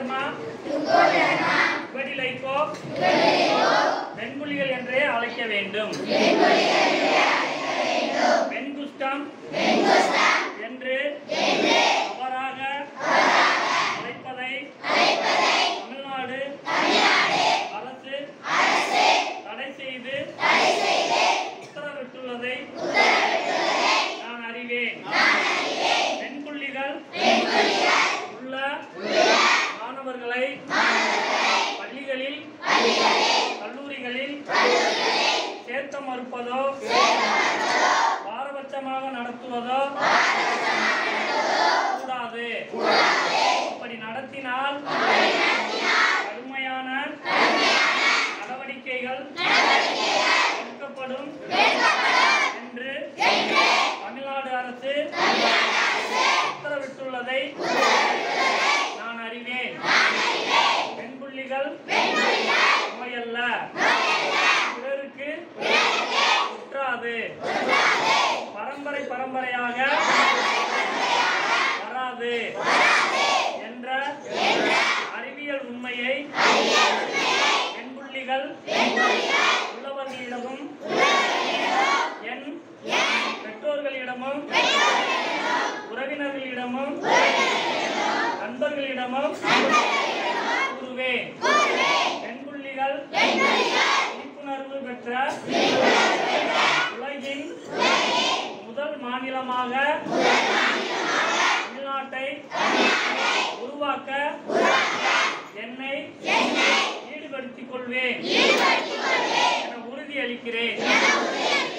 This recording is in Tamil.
தர்மா விபடிலைக்கோ வெண்புலிகள் என்றே அழைக்க வேண்டும் வெண்குஷ்டம் என்று தவறாக அழைப்பதை தமிழ்நாடு அரசு தடை செய்து உத்தரவிட்டுள்ளதை நான் அறிவேன் பெண்புள்ளிகள் உள்ள மாணவர்களை பள்ளிகளில் கல்லூரிகளில் சேர்க்க மறுப்பதோ பாரபட்சமாக நடத்துவதோ கூடாது அப்படி நடத்தினால் கடுமையான நடவடிக்கைகள் எடுக்கப்படும் என்று தமிழ்நாடு அரசு உத்தரவிட்டுள்ளதை நான் அறிவேன் பெண்புள்ளிகள் நோயல்ல பிறருக்கு குற்றாது பரம்பரை பரம்பரையாக வராது என்ற அறிவியல் உண்மையை பெண்புள்ளிகள் உள்ளவர்களிடமும் என் பெற்றோர்களிடமும் உறவினர்களிடமும் நண்பர்களிடமும் கூறுவேன் பெண்புள்ளிகள் விழிப்புணர்வு பெற்ற உலகின் முதல் மாநிலமாக தமிழ்நாட்டை உருவாக்க என்னை ஈடுபடுத்திக் கொள்வேன் என உறுதியளிக்கிறேன்